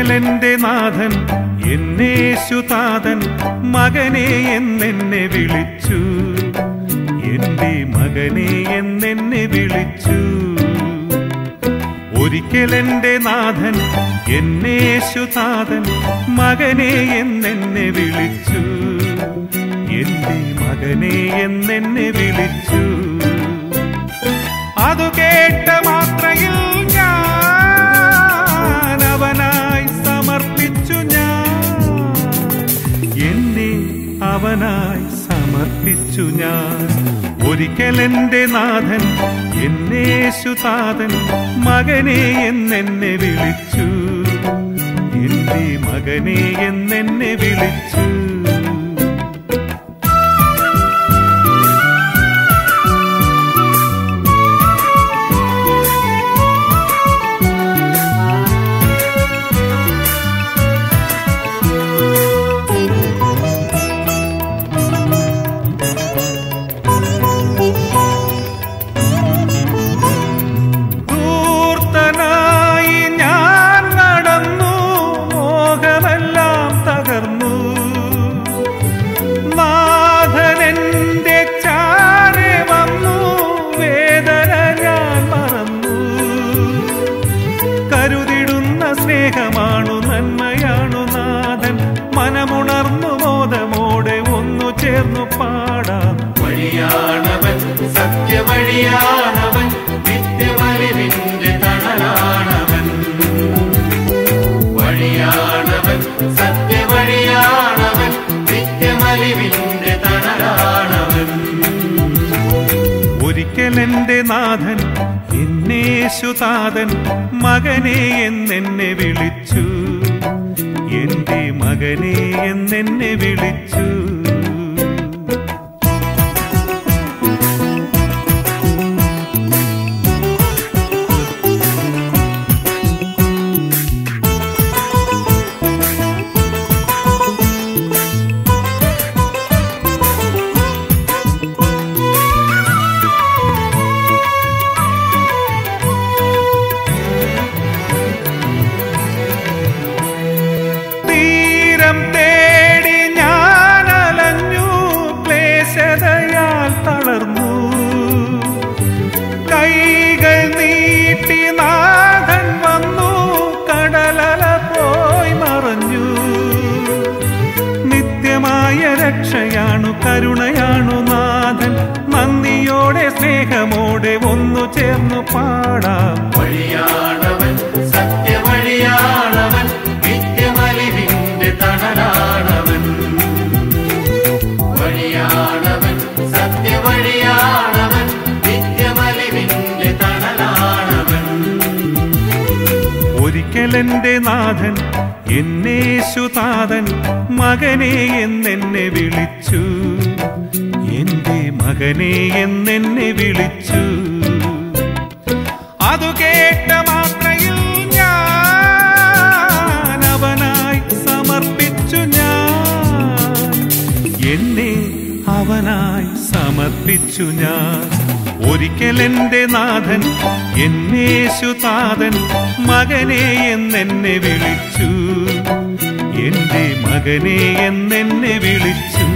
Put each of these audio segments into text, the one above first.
ഒരിക്കലെന്റെ നാഥൻ എന്നേശുതാതൻ മകനെ എന്നെന്നെ വിളിച്ചു എന്റെ മകനെ എന്നെന്നെ വിളിച്ചു ഒരിക്കലെന്റെ നാഥൻ എന്നേശുതാതൻ മകനെ എന്നെന്നെ വിളിച്ചു എന്റെ മകനെ എന്നെന്നെ വിളിച്ചു അതു കേട്ട മാത്രയിൽ ഞാൻ അവനായി സമർപ്പിച്ചു ഞാൻ എന്നെ അവനായി സമർപ്പിച്ചു ഞാൻ ഒരിക്കലെന്റെ നാഥൻ എന്നേശുതാതൻ മകനെ എന്നെന്നെ വിളിച്ചു എന്റെ മകനെ എന്നെന്നെ വിളിച്ചു ധൂർത്തനായി ഞാൻ നടന്നു മോഹമെല്ലാം തകർന്നു നാഥനെന്റെ ചാരെ വന്നു വേദന ഞാൻ മറന്നു കരുതിടുന്ന സ്നേഹമാണു നന്മയാണു നാഥൻ മനമുണർന്നു മോദമോടെ ഒന്നു ചേർന്നു പാടാം വഴിയാണവൻ സത്യവഴിയാണവൻ നിത്യമലിവിന്റെ തണലാണവൻ വഴിയാണവൻ സത്യവഴിയാണവൻ നിത്യമലിവിന്റെ തണലാണവൻ ഒരിക്കലെന്റെ നാഥൻ എന്നേശുതാതൻ മകനെ എന്നെന്നെ വിളിച്ചു എന്റെ മകനെ എന്നെന്നെ വിളിച്ചു തീരം തേടി ഞാൻ അലഞ്ഞു ക്ലേശതയാൽ തളർന്നു കൈകൾ നീട്ടി നാഥൻ വന്നു കടലല പോയി മറഞ്ഞു നിത്യമായ രക്ഷയാണു കരുണയാണു നാഥൻ നന്ദിയോടെ സ്നേഹമോടെ ഒന്നു ചേർന്നു പാടാം വഴിയാണവൻ സത്യവഴിയാണവൻ നിത്യമലിവിന്റെ തണലാണവൻ വഴിയാണവൻ സത്യവഴിയാണവൻ നിത്യമലിവിന്റെ തണലാണവൻ ഒരിക്കലെന്റെ നാഥൻ എന്നേശുതാതൻ മകനെ എന്നെന്നെ വിളിച്ചു എന്റെ മകനെ എന്നെന്നെ വിളിച്ചു അതു കേട്ട മാത്രയിൽ ഞാൻ അവനായി സമർപ്പിച്ചു ഞാൻ എന്നെ അവനായി സമർപ്പിച്ചു ഞാൻ ഒരിക്കലെന്റെ നാഥൻ എന്നേശുതാതൻ മകനെ എന്നെന്നെ വിളിച്ചു എന്റെ മകനെ എന്നെന്നെ വിളിച്ചു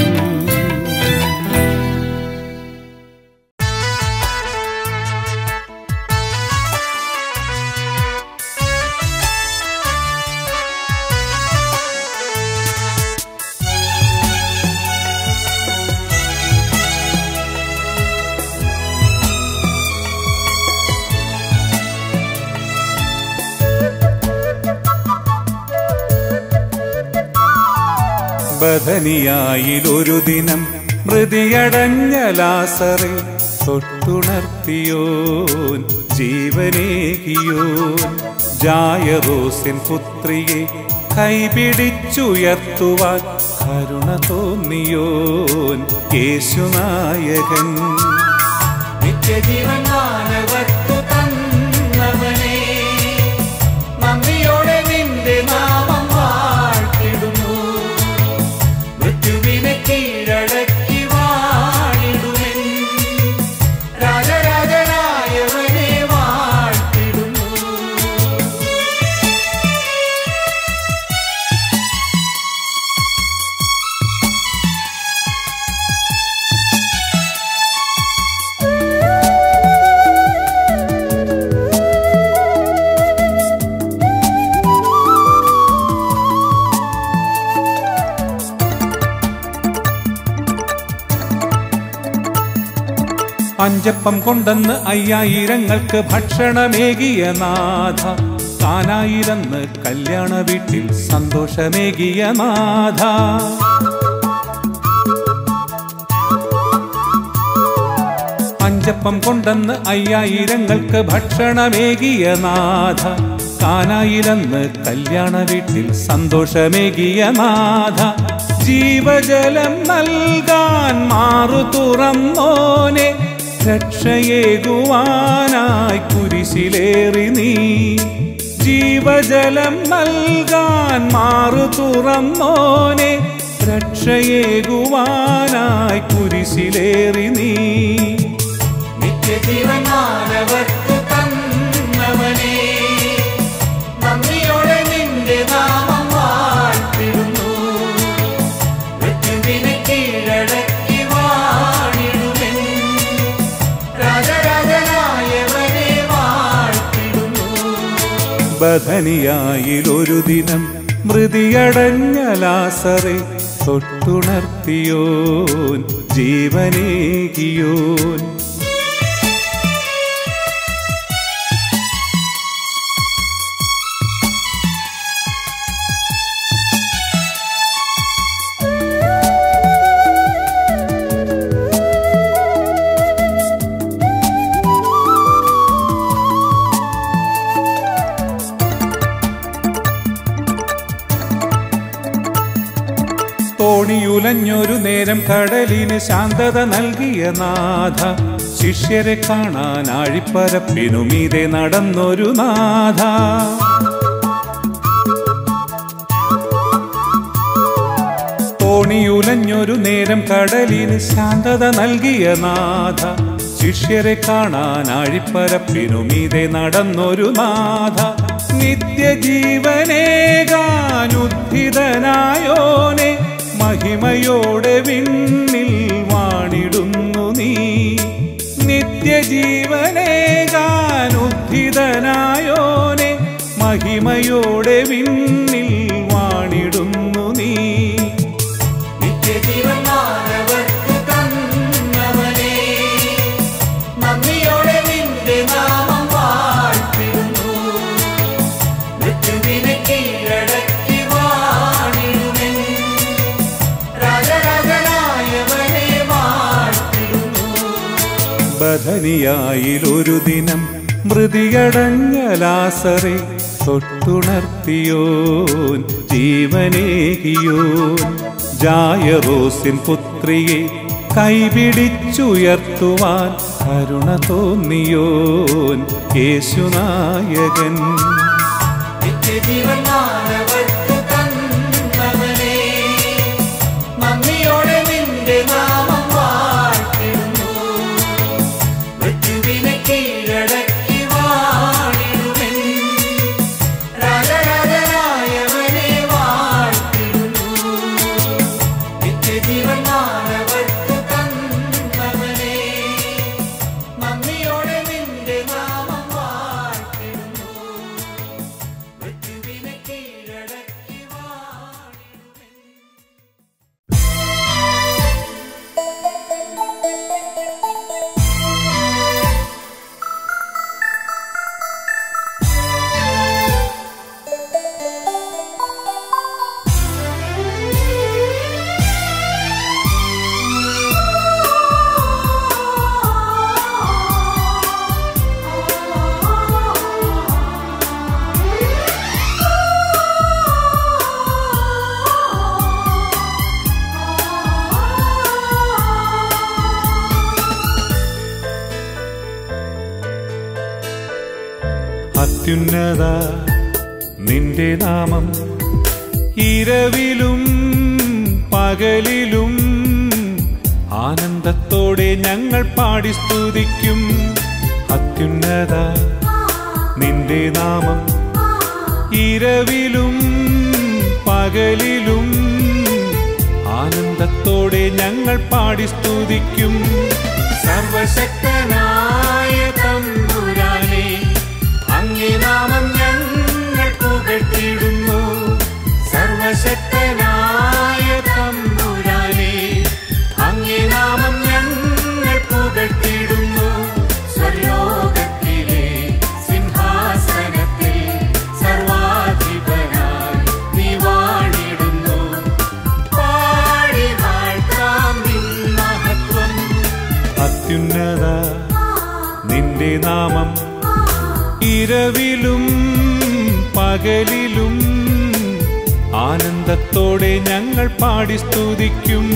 ബദനിയായിലൊരു ദിനം മൃതിയടഞ്ഞ ലാസറെ തൊട്ടുണർത്തിയോൻ ജീവനേകിയോൻ ജായറോസിൻ പുത്രിയെ കൈപിടിച്ചുയർത്തുവാൻ കരുണ തോന്നിയോൻ യേശുനായകൻ നിത്യജീവൻ മാനവത്തു തന്നവനെ നന്ദിയോടെ നിന്റെ നാമം വാഴ്ത്തിടുന്നു മൃത്യുവിനെ കീഴടക്കി വാഴിടുവൻ രാജരാജനായവനെ വാഴ്ത്തിടുന്നു അഞ്ചപ്പം കൊണ്ടെന്ന് അയ്യായിരങ്ങൾക്ക് ഭക്ഷണമേകിയ നാഥ കാനായിരന്ന് കല്യാണ വീട്ടിൽ സന്തോഷമേകിയ നാഥ അഞ്ചപ്പം കൊണ്ടെന്ന് അയ്യായിരങ്ങൾക്ക് ഭക്ഷണമേകിയ നാഥ കാനായിരന്ന് കല്യാണ വീട്ടിൽ സന്തോഷമേകിയ നാഥ ജീവജലം നൽകാൻ മാറു തുറന്നോനെ രക്ഷയേകുവാനായി കുരിശിലേറി നീ ജീവജലം നൽകാൻ മാറു തുറന്നോനെ രക്ഷയേകുവാനായി കുരിശിലേറി നീ നിത്യജീവൻ മാനവർക്ക് തന്നവനേ നന്ദിയോടെ നിന്റെ നാമം വാഴ്ത്തിടുന്നു മൃത്യുവിനെ കീഴടക്കി വാണിടുമെൻ രാജരാജനായവനെ വാഴ്ത്തിടുന്നു ബധനിയായിലൊരു ദിനം മൃതിയടഞ്ഞ ലാസറെ തൊട്ടുണർത്തിയോൻ ജീവനേകിയോൻ തോണിയുലഞ്ഞൊരു നേരം കടലിന് ശാന്തത നൽകിയ നാഥ ശിഷ്യരെ കാണാൻ ആഴിപ്പരപ്പിനുമീതെ നടന്നൊരു നാഥ തോണിയുലഞ്ഞൊരു നേരം കടലിന് ശാന്തത നൽകിയ നാഥ ശിഷ്യരെ കാണാൻ ആഴിപ്പരപ്പിനുമീതെ നടന്നൊരു നാഥ നിത്യജീവനേകാനുദ്ധിതനായോനെ മഹിമയോടെ വിണ്ണിൽ വാണിടുന്നു നീ നിത്യജീവനേകാനുദ്ധിതനായോനെ മഹിമയോടെ വിണ്ണിൽ വാണിടുന്നു നീ നിത്യജീവൻ മാനവർക്ക് തന്നവനേ നന്ദിയോടെ നിന്റെ നാമം വാഴ്ത്തിടുന്നു മൃത്യുവിനെ കീഴടക്കി വാണിടുമെൻ രാജരാജനായവനെ വാഴ്ത്തിടുന്നു ബധനിയായിലൊരു ദിനം മൃതിയടഞ്ഞ ലാസറെ തൊട്ടുണർത്തിയോൻ ജീവനേകിയോൻ ജായറോസിൻ പുത്രിയെ കൈപിടിച്ചുയർത്തുവാൻ കരുണ തോന്നിയോൻ യേശുനായകൻ നിത്യജീവൻ മാനവർക്ക് തന്നവനേ നന്ദിയോടെ നിന്റെ നാമം വാഴ്ത്തിടുന്നു മൃത്യുവിനെ കീഴടക്കി വാണിടുമെൻ രാജരാജനായവനെ വാഴ്ത്തിടുന്നു നിത്യജീവൻ മാനവർക്ക് തന്നവനേ നന്ദിയോടെ നിന്റെ നാമം വാഴ്ത്തിടുന്നു മൃത്യുവിനെ കീഴടക്കി വാണിടുമെൻ അത്യുന്നത നിന്റെ നാമം ഇരവിലും പകലിലും ആനന്ദത്തോടെ ഞങ്ങൾ പാടി സ്തുതിക്കും അത്യുന്നത നിന്റെ നാമം ഇരവിലും പകലിലും ആനന്ദത്തോടെ ഞങ്ങൾ പാടി സ്തുതിക്കും സർവശക്തനായ തമ്പുരാനെ അങ്ങേ നാമം ഞങ്ങൾ പുകഴ്ത്തിടുന്നു സർവശക്തനായ തമ്പുരാനെ അങ്ങേ നാമം ഞങ്ങൾ പുകഴ്ത്തിടുന്നു നിന്റെ നാമം ഇരവിലും പകലിലും ആനന്ദത്തോടെ ഞങ്ങൾ പാടി സ്തുതിക്കും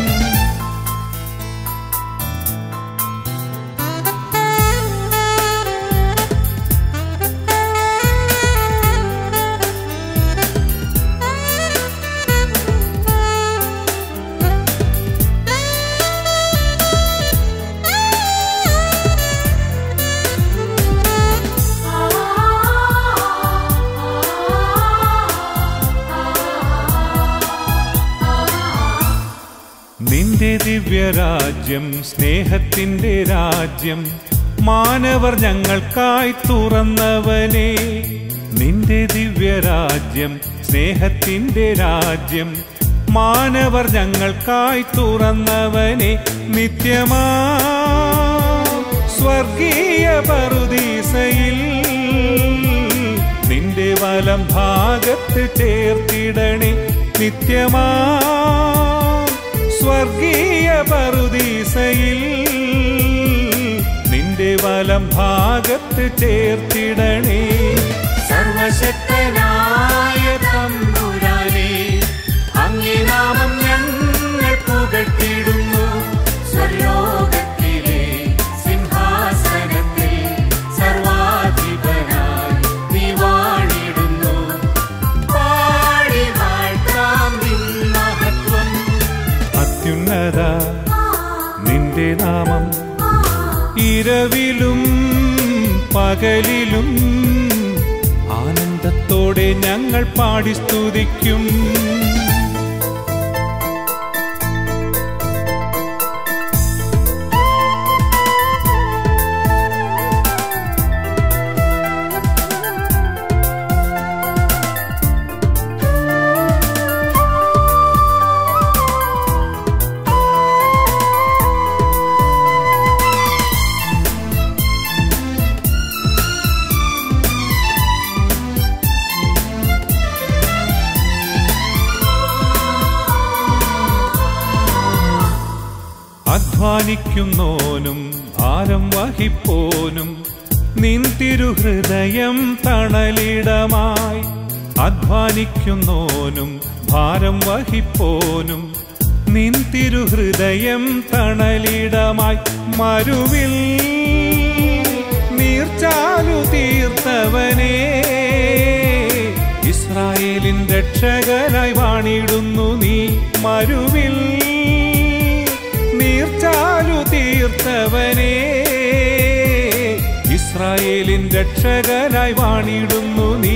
നിന്റെ ദിവ്യരാജ്യം സ്നേഹത്തിന്റെ രാജ്യം മാനവർ ഞങ്ങൾക്കായി തുറന്നവനെ നിന്റെ ദിവ്യരാജ്യം സ്നേഹത്തിന്റെ രാജ്യം മാനവർ ഞങ്ങൾക്കായി തുറന്നവനെ നിത്യമാ സ്വർഗീയ പറുദീസയിൽ നിന്റെ വലം ഭാഗത്ത് ചേർത്തിടണേ നിത്യമാ സ്വർഗീയ പറുദീസയിൽ നിന്റെ വലം ഭാഗത്ത് ചേർത്തിടണേ സർവശക്തനായ തമ്പുരാനെ അങ്ങേ നാമം ഞങ്ങൾ പുകഴ്ത്തിടുന്നു സ്വർലോകത്തിലെ സിംഹാസനത്തിൽ സർവാധിപനായി നീ വാണിടുന്നു പാടി വാഴ്ത്താം നിൻ മഹത്വം അത്യുന്നത നിന്റെ നാമം ഇരവിലും പകലിലും ആനന്ദത്തോടെ ഞങ്ങൾ പാടി സ്തുതിക്കും അധ്വാനിക്കുന്നോനും ഭാരം വഹിപ്പോനും നിൻ തിരുഹൃദയം തണലിടമായി അധ്വാനിക്കുന്നോനും ഭാരം വഹിപ്പോനും നിൻ തിരുഹൃദയം തണലിടമായി മരുവിൽ നീർച്ചാലു തീർത്തവനേ ഇസ്രായേലിൻ രക്ഷകനായി വാണിടുന്നു നീ മരുവിൽ നീർച്ചാലു തീർത്തവനേ ഇസ്രായേലിൻ രക്ഷകനായി വാണിടുന്നു നീ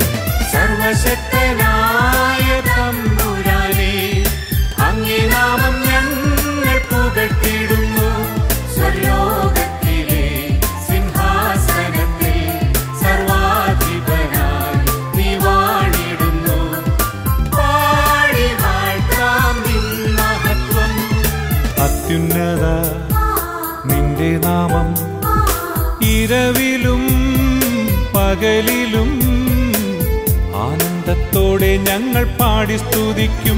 സർവശക്തനായ തമ്പുരാനെ അങ്ങേ നാമം ഞങ്ങൾ പുകഴ്ത്തിടുന്നു സ്വർലോകത്തിലെ സിംഹാസനത്തിൽ സർവാധിപനായി നീ വാണിടുന്നു പാടി വാഴ്ത്താം നിൻ മഹത്വം അത്യുന്നത നിന്റെ നാമം ഇരവിലും പകലിലും ആനന്ദത്തോടെ ഞങ്ങൾ പാടി സ്തുതിക്കും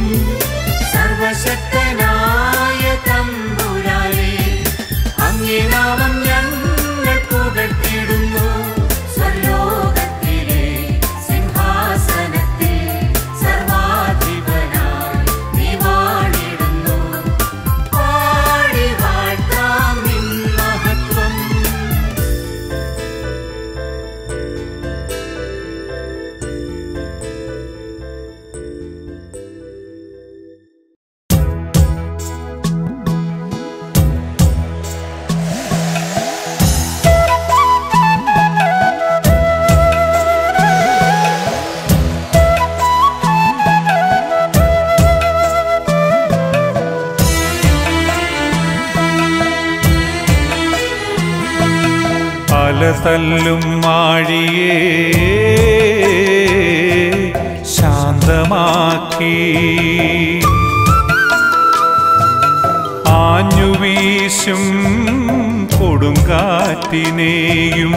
സർവശക്തനായ തമ്പുരാനെ അങ്ങേ നാമം ഞങ്ങൾ പുകഴ്ത്തിടുന്നു സ്വർലോകത്തിലെ സിംഹാസനത്തിൽ സർവാധിപനായി നീ വാണിടുന്നു പാടി വാഴ്ത്താം നിൻ മഹത്വം പല തല്ലും മാഴിയേ ശാന്തമാക്കി ആഞ്ഞുവീശും കൊടുങ്കാറ്റിനെയും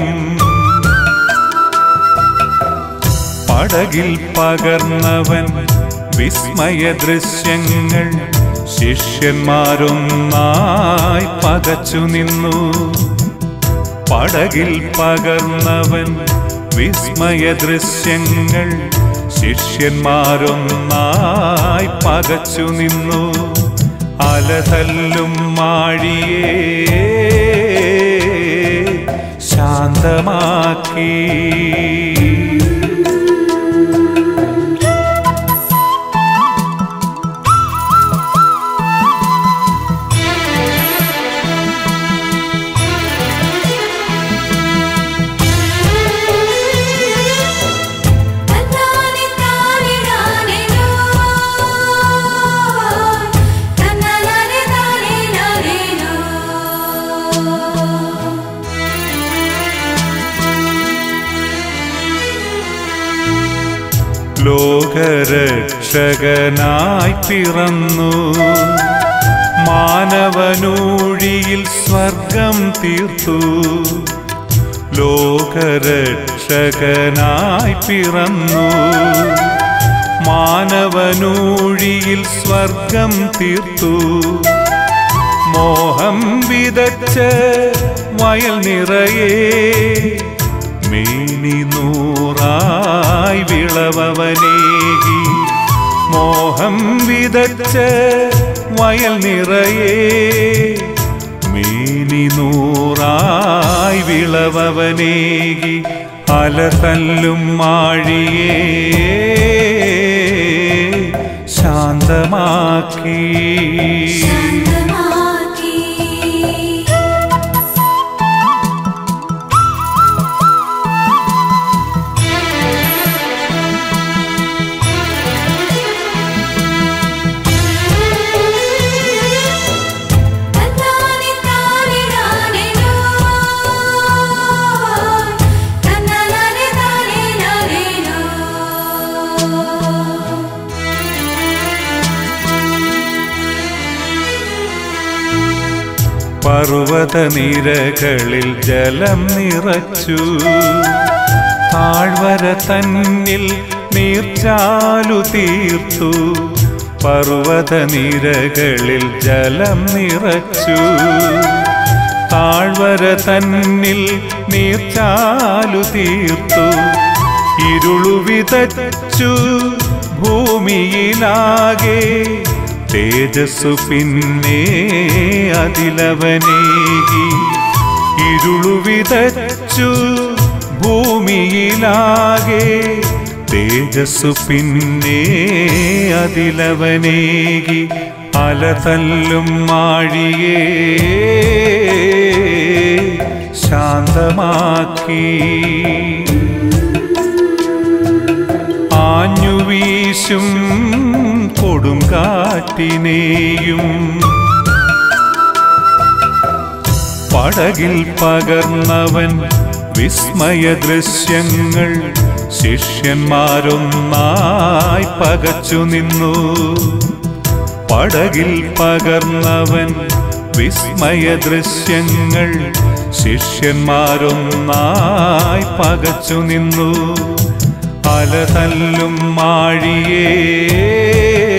പടകിൽ പകർന്നവൻ വിസ്മയ ദൃശ്യങ്ങൾ ശിഷ്യന്മാരൊന്നായി പകച്ചു നിന്നു പടകിൽ പകർന്നവൻ വിസ്മയ ദൃശ്യങ്ങൾ ശിഷ്യന്മാരൊന്നായി പകച്ചു നിന്നു അലതല്ലും മാഴിയേ ശാന്തമാക്കി തന്നാനി താനി നാനിനോ തന്നാനി താനി നാനിനോ ലോകരക്ഷകനായി പിറന്നു മാനവനൂഴിയിൽ സ്വർഗം തീർത്തു ലോകരക്ഷകനായി പിറന്നു മാനവനൂഴിയിൽ സ്വർഗം തീർത്തു മോഹം വിതച്ച് വയൽ നിറയെ മേനി നൂറായി വിളവവനേകി മോഹം വിതച്ച് വയൽ നിറയെ മേനി നൂറായി വിളവവനേകി അലതല്ലും മാഴിയേ ശാന്തമാക്കി ശാന്തമാക്കി തന്നാനി താനി നാനിനോ തന്നാനി താനി നാനിനോ പർവ്വതനിരകളിൽ ജലം നിറച്ചു താഴ്വര തന്നിൽ നീർച്ചാലു തീർത്തു പർവ്വതനിരകളിൽ ജലം നിറച്ചു താഴ്വര തന്നിൽ നീർച്ചാലു തീർത്തു ഇരുളു വിതച്ചു ഭൂമിയിലാകെ തേജസ്സു പിന്നെ അതിലവനേകി ഇരുളു വിതച്ചു ഭൂമിയിലാകെ തേജസ്സു പിന്നെ അതിലവനേകി അലതല്ലും മാഴിയേ ശാന്തമാക്കി ആഞ്ഞുവീശും കൊടുങ്കാറ്റിനെയും പടകിൽ പകർന്നവൻ വിസ്മയ ദൃശ്യങ്ങൾ ശിഷ്യന്മാരൊന്നായി പകച്ചു നിന്നു പടകിൽ പകർന്നവൻ വിസ്മയ ദൃശ്യങ്ങൾ ശിഷ്യന്മാരൊന്നായി പകച്ചു നിന്നു അലതല്ലും മാഴിയേ